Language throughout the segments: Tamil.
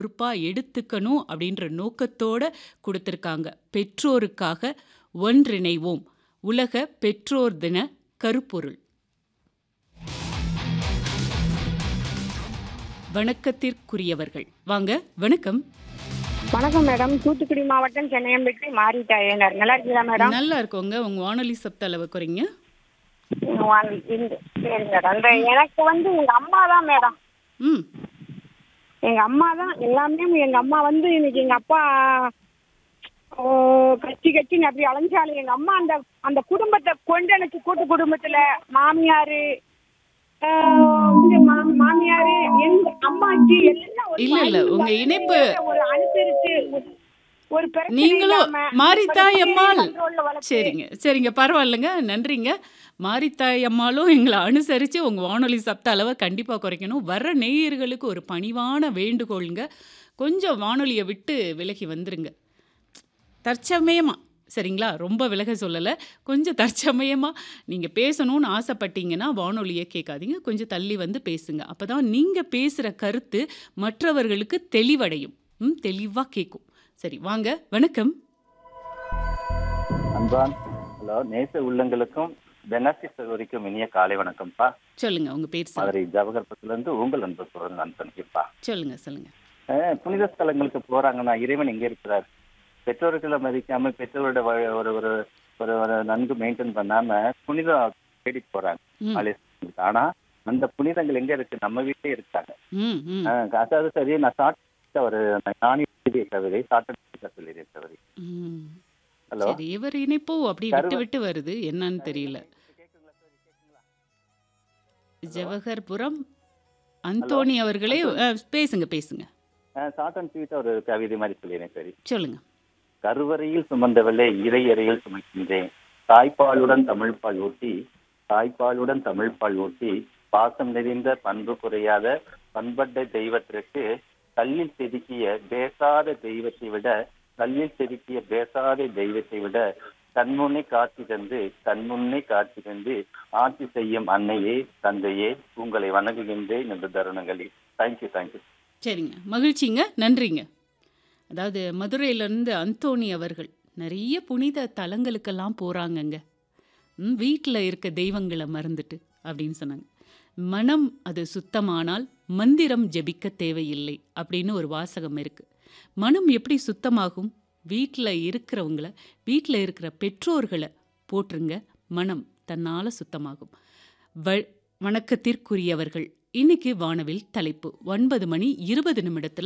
பொறுப்பா எடுத்துக்கணும் அப்படின்ற நோக்கத்தோட குடுத்திருக்காங்க. பெற்றோருக்காக ஒன்றிணைவோம். உலக பெற்றோர் தின கருப்பொருள். வணக்கத்திற்குரியவர்கள். வாங்க, வணக்கம். வணக்கம் மேடம். தூத்துக்குடி மாவட்டம் சென்னையம்பேட்டை மாரிட்டாயனர். நல்லா இருக்கீங்களா மேடம்? நல்லா இருக்கோங்க. உங்க வானொலி சப்த அளவு குறைங்க. வான் இந்த சரி மேடம். இந்த எனக்கு வந்து எங்க அம்மா தான் மேடம். ம். எங்க அம்மா தான் எல்லாமே எங்க அம்மா வந்து இன்னைக்கு எங்க அப்பா ஓ கட்சி கட்சின்னு அப்படி அலைஞ்சாலும் எங்க அம்மா அந்த அந்த குடும்பத்தை கொண்டனுக்கு கூட்டு குடும்பத்துல மாமியாரு ஆஹ் இங்க மா- மாமியாரு எங்க அம்மாச்சி எல்லாம் ஒரு இல்ல, இல்ல. தாய் உங்க தந்தை இணைப்பு ஒரு அனுசரிச்சு ஒரு- ஒரு பிரச்சனை நீங்களும் இல்லாம மாரித்தாய் ஒரு அம்மாள். கண்ட்ரோல்ல வளர்த்து சரிங்க, சரிங்க. பரவாயில்லங்க. நன்றிங்க. மாரித்தாய் அம்மாளும் எங்கள அனுசரிச்சு உங்க வானொலி சப்த அளவ கண்டிப்பா குறைக்கணும். வர்ற நேயர்களுக்கு ஒரு பணிவான வேண்டுகோள்ங்க. கொஞ்சம் வானொலிய விட்டு விலகி வந்துருங்க. தற்சமயமா சரிங்களா? ரொம்ப விலக சொல்லல. கொஞ்சம் தற்சமயமா நீங்க பேசணும்னு ஆசைப்பட்டீங்கன்னா, வானொலிய கேட்காதீங்க. கொஞ்சம் தள்ளி வந்து பேசுங்க. அப்பதான் நீங்க பேசுற கருத்து மற்றவர்களுக்கு தெளிவடையும். ம். தெளிவா கேட்கும். சரி வாங்க. வணக்கம். அன்பான் ஹலோ நேச உள்ளங்களுக்கும் பெனசி சகோதரிக்கும் இனிய காலை வணக்கம்ப்பா சொல்லுங்க. உங்க பேர் சொல்லுங்க. மதுரை ஜவகர்பத்துல இருந்து உங்கள் அன்பு சோழன் அன்பன்ப்பா சொல்லுங்க, சொல்லுங்க. புனித ஸ்தலங்களுக்கு போறாங்கன்னா இறைவன் எங்க இருக்கிறார் பெற்றோர்களை மதிக்காம பெற்றோரோட வ- ஒரு ஒரு ஒரு ஒரு நன்கு மெயின்டைன் பண்ணாம புனிதம் தேடி போறாங்க ம். ஆலயத்துக்கு. ஆனா அந்த புனிதங்கள் எங்க இருக்கு நம்ம வீட்டிலே இருக்காங்க ம், ம். அஹ் அதாவது சரி நான் சாப்பிட்ட ஒரு நாணி எழுதிய கவிதை சாப்பிட்ட சொல்லிய கவிதை ம். ஹலோ சரி இவர் இணைப்போ அப்படி விட்டு கருவ- விட்டு வருது என்னன்னு தெரியல ஜவஹர்புரம் அந்தோணி அவர்களே அஹ், பேசுங்க பேசுங்க ஷார்ட் அண்ட் ஸ்வீட்டா ஒரு கவிதை மாதிரி சொல்லிடுறேன் சரி சொல்லுங்க கருவறையில் சுமந்தவளை இறை அறையில் சுமக்கின்றேன் தாய்ப்பாலுடன் தமிழ்ப்பால் ஊட்டி தாய்ப்பாலுடன் தமிழ்ப்பால் ஊட்டி பாசம் நிறைந்த பண்பு குறையாத பண்பட்ட தெய்வத்திற்கு கல்லில் செதுக்கிய பேசாத தெய்வத்தை விட கல்லில் செதுக்கிய பேசாத தெய்வத்தை விட கண்முன்னே காட்சி தந்து கண்முன்னே காட்சி தந்து ஆட்சி செய்யும் அன்னையே தந்தையே உங்களை வணங்குகின்றேன் என்ற தருணங்களில் தேங்க்யூ தேங்க்யூ சரிங்க மகிழ்ச்சிங்க நன்றிங்க அதாவது மதுரையிலேருந்து அந்தோணி அவர்கள் நிறைய புனித தலங்களுக்கெல்லாம் போகிறாங்கங்க ம் வீட்டில் இருக்க தெய்வங்களை மறந்துட்டு அப்படின்னு சொன்னாங்க மனம் அது சுத்தமானால் மந்திரம் ஜெபிக்க தேவையில்லை அப்படின்னு ஒரு வாசகம் இருக்கு மனம் எப்படி சுத்தமாகும் வீட்டில் இருக்கிறவங்கள வீட்டில் இருக்கிற பெற்றோர்களை போற்றுங்க மனம் தன்னால் சுத்தமாகும் வ வணக்கத்திற்குரியவர்கள் இன்னைக்கு வானவில் தலைப்பு ஒன்பது மணி இருபது நிமிடத்துல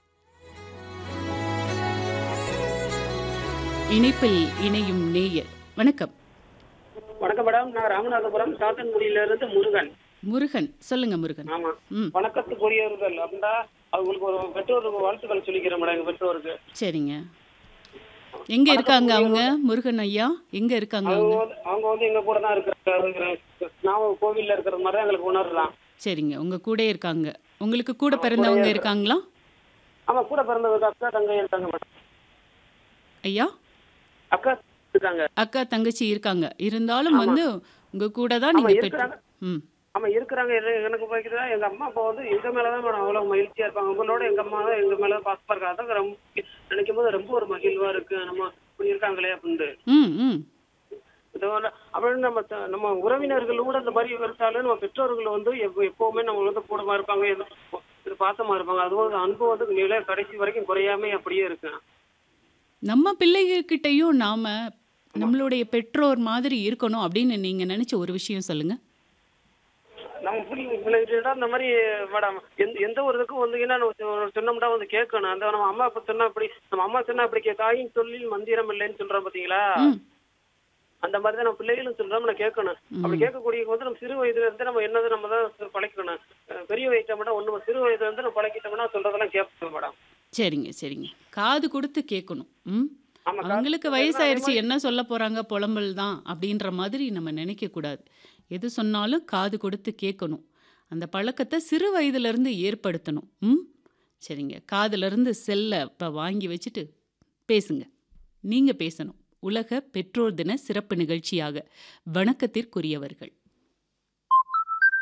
இணைப்பில் இணையும் நேயர் வணக்கம் வணக்கம் மேடம் நான் ராமநாதபுரம் சாத்தன்குடியில இருந்து முருகன் முருகன் சொல்லுங்க முருகன் ஆமா ம் வணக்கத்துக்குரியவர்கள் அப்படின்னா அவங்களுக்கு ஒரு பெற்றோருக்கு வாழ்த்துக்கள் சொல்லிக்கிறேன் மேடம் எங்க பெற்றோருக்கு சரிங்க எங்க இருக்காங்க அவங்க முருகன் ஐயா எங்க இருக்காங்க அவங்க அவங்க வந்து அவங்க வந்து எங்க கூட தான் இருக்கிறாங்க நாம கோவில்ல இருக்கிற மாதிரி தான் எங்களுக்கு உணரலாம் சரிங்க உங்க கூட இருக்காங்க உங்களுக்கு கூட பிறந்தவங்க இருக்காங்களா ஆமா கூட பிறந்தவங்க அக்கா தங்கை இருக்காங்க மேடம் ஐயா அக்கா இருக்காங்க அக்கா தங்கச்சி இருக்காங்க இருந்தாலும் ஆமா. வந்து உங்க கூட தான் ஆமா, நீங்க பெற்று இருக்கிறாங்க. ம் ஆமா இருக்கிறாங்க என- எனக்கு பாக்கிறதா எங்க அம்மா அப்பா வந்து எங்க மேலதான் மேடம் அவ்வளவு மகிழ்ச்சியா இருப்பாங்க உங்களோட எங்க அம்மா தான் எங்க மேல பாசமா இருக்காங்க அதான் ரொம்ப நினைக்கும் போது ரொம்ப ஒரு மகிழ்வா இருக்கு நம்ம இப்படி இருக்காங்களே அப்படின்னு ம் ம் இதோட அப்படின்னு நம்ம த- நம்ம உறவினர்கள் கூட இந்த மாதிரி இருந்தாலும் நம்ம பெற்றோர்கள் வந்து எப்ப- எப்பவுமே நம்ம வந்து கூடமா இருப்பாங்க எது- இது பாசமா இருப்பாங்க அதுவும் அந்த அன்பு வந்து நிலை கடைசி வரைக்கும் குறையாம அப்படியே இருக்கு நம்ம பிள்ளைகிட்டையும் நாம நம்மளுடைய பெற்றோர் மாதிரி இருக்கணும் அப்படின்னு நீங்க நினைச்ச ஒரு விஷயம் சொல்லுங்க நம்ம பிள்ளைங்க இந்த மாதிரி மேடம் எந்த எந்த ஒரு இதுக்கும் வந்து என்ன நம்ம சொ- சொன்னோம்னா வந்து கேட்கணும் அந்த நம்ம அம்மா அப்பா சொன்னா அப்படி நம்ம அம்மா சொன்னா அப்படி கே தாயின் சொல்லி மந்திரம் இல்லைன்னு சொல்றோம் பாத்தீங்களா ம் அந்த மாதிரி தான் நம்ம பிள்ளைகளும் சொல்றோம் நம்ம கேட்கணும் அப்படி கேட்கக்கூடிய வந்து நம்ம சிறு வயதுல இருந்து நம்ம என்னது நம்ம தான் பழக்கணும் அஹ் பெரிய வயசை மட்டும் ஒண்ணு சிறு வயதுல இருந்து நம்ம பழக்கிட்டோம்னா சொல்றதெல்லாம் கேட்போம் மேடம் சரிங்க சரிங்க காது கொடுத்து கேட்கணும் ம் ஆமா, காது அவங்களுக்கு கொடுத்து வயசாயிருச்சு அதே என்ன சொல்ல போறாங்க புலம்பல் தான் அப்படின்ற மாதிரி நம்ம நினைக்க கூடாது எது சொன்னாலும் காது கொடுத்து கேட்கணும் அந்த பழக்கத்தை சிறு வயதுல இருந்து ஏற்படுத்தணும் ம் சரிங்க காதுல இருந்து செல்லை இப்போ வாங்கி வச்சுட்டு பேசுங்க நீங்க பேசணும் உலக பெற்றோர் தின சிறப்பு நிகழ்ச்சியாக வணக்கத்திற்குரியவர்கள்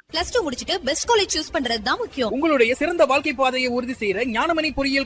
பிளஸ் டூ முடிச்சிட்டு பெஸ்ட் காலேஜ் சூஸ் பண்றது தான் முக்கியம் உங்களுடைய சிறந்த வாழ்க்கை பாதையை உறுதி செய்யற ஞானமணி பொறியியல்